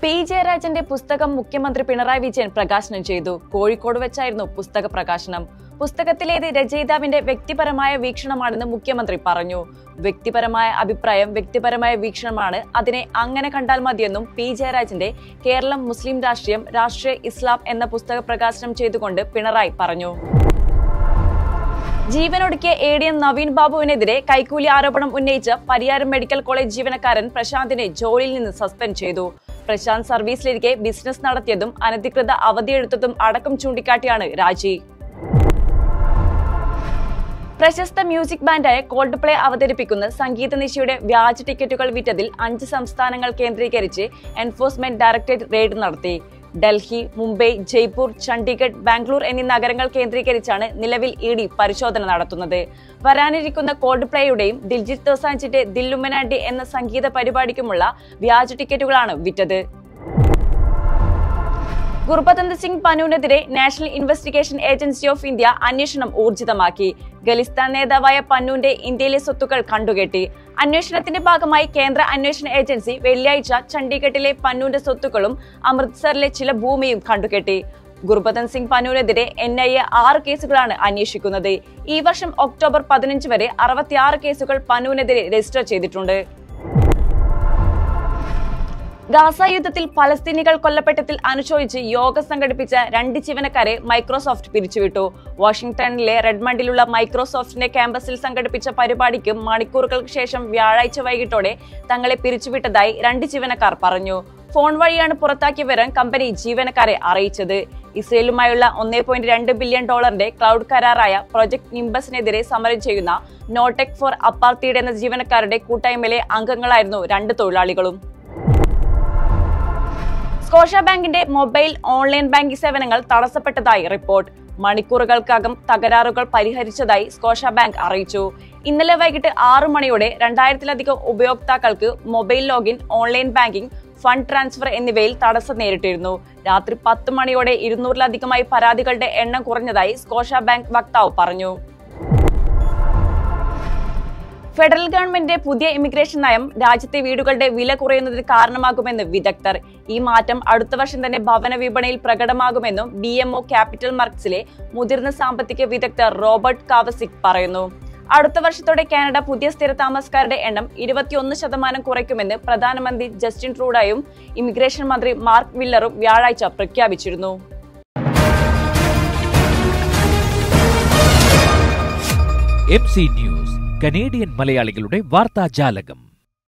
P ജയരാജന്റെ പുസ്തകം മുഖ്യമന്ത്രി പിണറായി വിജയൻ പ്രകാശനം ചെയ്തു കോഴിക്കോട് വെച്ചായിരുന്നു പുസ്തക പ്രകാശനം പുസ്തകത്തിലേത് രചയിതാവിന്റെ വ്യക്തിപരമായ വീക്ഷണമാണെന്ന് മുഖ്യമന്ത്രി പറഞ്ഞു വ്യക്തിപരമായ അഭിപ്രായം വ്യക്തിപരമായ വീക്ഷണമാണ് അതിനെ അങ്ങനെ കണ്ടാൽ മതിയെന്നും പി ജയരാജന്റെ കേരളം മുസ്ലിം രാഷ്ട്രീയം രാഷ്ട്രീയ ഇസ്ലാം എന്ന പുസ്തക പ്രകാശനം ചെയ്തുകൊണ്ട് പിണറായി പറഞ്ഞു ജീവനൊടുക്കിയ എ ഡി എം നവീൻ ബാബുവിനെതിരെ കൈക്കൂലി ആരോപണം ഉന്നയിച്ച പരിയാരം മെഡിക്കൽ കോളേജ് ജീവനക്കാരൻ പ്രശാന്തിനെ ജോലിയിൽ നിന്ന് സസ്പെൻഡ് ചെയ്തു പ്രശാന്ത് സർവീസിലിരിക്കെ ബിസിനസ് നടത്തിയതും അനധികൃത അവധിയെടുത്തതും അടക്കം ചൂണ്ടിക്കാട്ടിയാണ് രാജി പ്രശസ്ത മ്യൂസിക് ബാൻഡായ കോൾഡ് പ്ലേ അവതരിപ്പിക്കുന്ന സംഗീത നിശയുടെ വ്യാജ ടിക്കറ്റുകൾ വിറ്റതിൽ അഞ്ച് സംസ്ഥാനങ്ങൾ കേന്ദ്രീകരിച്ച് എൻഫോഴ്സ്മെന്റ് ഡയറക്ടറേറ്റ് റെയ്ഡ് നടത്തി ഡൽഹി മുംബൈ ജയ്പൂർ ചണ്ഡീഗഡ് ബാംഗ്ലൂർ എന്നീ നഗരങ്ങൾ കേന്ദ്രീകരിച്ചാണ് നിലവിൽ ഇ ഡി പരിശോധന നടത്തുന്നത് വരാനിരിക്കുന്ന കോൾഡ് പ്ലേയുടെയും ദിൽജിത് ദോസാഞ്ചിന്റെ ദില്ലുമനാണ്ടി എന്ന സംഗീത പരിപാടിക്കുമുള്ള വ്യാജ ടിക്കറ്റുകളാണ് വിറ്റത് ഗുർബതന്ത് സിംഗ് പനുവിനെതിരെ national investigation agency of India അന്വേഷണം ഊർജിതമാക്കി ഖലിസ്ഥാൻ നേതാവായ പന്നുവിന്റെ ഇന്ത്യയിലെ സ്വത്തുക്കൾ കണ്ടുകെട്ടി അന്വേഷണത്തിന്റെ ഭാഗമായി കേന്ദ്ര അന്വേഷണ ഏജൻസി വെള്ളിയാഴ്ച ചണ്ഡീഗഡിലെ പന്നുവിന്റെ സ്വത്തുക്കളും അമൃത്സറിലെ ചില ഭൂമിയും കണ്ടുകെട്ടി ഗുർബതൻ സിംഗ് പനുവിനെതിരെ എൻ ഐ എ ആറ് കേസുകളാണ് അന്വേഷിക്കുന്നത് ഈ വർഷം ഒക്ടോബർ പതിനഞ്ച് വരെ അറുപത്തിയാറ് കേസുകൾ പനുവിനെതിരെ രജിസ്റ്റർ ചെയ്തിട്ടുണ്ട് ഗാസ യുദ്ധത്തിൽ പലസ്തീനികൾ കൊല്ലപ്പെട്ടതിൽ അനുശോചിച്ച് യോഗം സംഘടിപ്പിച്ച രണ്ട് ജീവനക്കാരെ മൈക്രോസോഫ്റ്റ് പിരിച്ചുവിട്ടു വാഷിംഗ്ടണിലെ റെഡ്മണ്ടിലുള്ള മൈക്രോസോഫ്റ്റിന്റെ ക്യാമ്പസിൽ സംഘടിപ്പിച്ച പരിപാടിക്ക് മണിക്കൂറുകൾക്ക് ശേഷം വ്യാഴാഴ്ച വൈകിട്ടോടെ തങ്ങളെ പിരിച്ചുവിട്ടതായി രണ്ട് ജീവനക്കാർ പറഞ്ഞു ഫോൺ വഴിയാണ് പുറത്താക്കിയ വിവരം കമ്പനി ജീവനക്കാരെ അറിയിച്ചത് ഇസ്രയേലുമായുള്ള ഒന്നേ പോയിന്റ് രണ്ട് ബില്യൺ ഡോളറിന്റെ ക്ലൗഡ് കരാറായ പ്രൊജക്ട് നിംബസിനെതിരെ സമരം ചെയ്യുന്ന നോടെക് ഫോർ അപ്പാർത്തീഡ് എന്ന ജീവനക്കാരുടെ കൂട്ടായ്മയിലെ അംഗങ്ങളായിരുന്നു രണ്ട് തൊഴിലാളികളും സ്കോഷ ബാങ്കിന്റെ മൊബൈൽ ഓൺലൈൻ ബാങ്കിംഗ് സേവനങ്ങൾ തടസ്സപ്പെട്ടതായി റിപ്പോർട്ട് മണിക്കൂറുകൾക്കകം തകരാറുകൾ പരിഹരിച്ചതായി സ്കോഷ ബാങ്ക് അറിയിച്ചു ഇന്നലെ വൈകിട്ട് ആറു മണിയോടെ രണ്ടായിരത്തിലധികം ഉപയോക്താക്കൾക്ക് mobile login online banking fund transfer എന്നിവയിൽ തടസ്സം നേരിട്ടിരുന്നു രാത്രി പത്ത് മണിയോടെ ഇരുന്നൂറിലധികമായി പരാതികളുടെ എണ്ണം കുറഞ്ഞതായി സ്കോഷ ബാങ്ക് വക്താവ് പറഞ്ഞു ഫെഡറൽ ഗവൺമെന്റിന്റെ പുതിയ ഇമിഗ്രേഷൻ നയം രാജ്യത്തെ വീടുകളുടെ വില കുറയുന്നതിന് കാരണമാകുമെന്ന് വിദഗ്ധർ ഈ മാറ്റം അടുത്ത വർഷം തന്നെ ഭവന വിപണിയിൽ പ്രകടമാകുമെന്നും ബി എംഒ ക്യാപിറ്റൽ മാർക്സിലെ മുതിർന്ന സാമ്പത്തിക വിദഗ്ധർ റോബർട്ട് കാവസിക് പറയുന്നു അടുത്ത വർഷത്തോടെ കാനഡ പുതിയ സ്ഥിര താമസക്കാരുടെ എണ്ണം ഇരുപത്തിയൊന്ന് ശതമാനം കുറയ്ക്കുമെന്ന് പ്രധാനമന്ത്രി ജസ്റ്റിൻ ട്രൂഡോയും ഇമിഗ്രേഷൻ മന്ത്രി മാർക്ക് വില്ലറും വ്യാഴാഴ്ച പ്രഖ്യാപിച്ചിരുന്നു എം സി ന്യൂസ് കനേഡിയൻ മലയാളികളുടെ വാർത്താജാലകം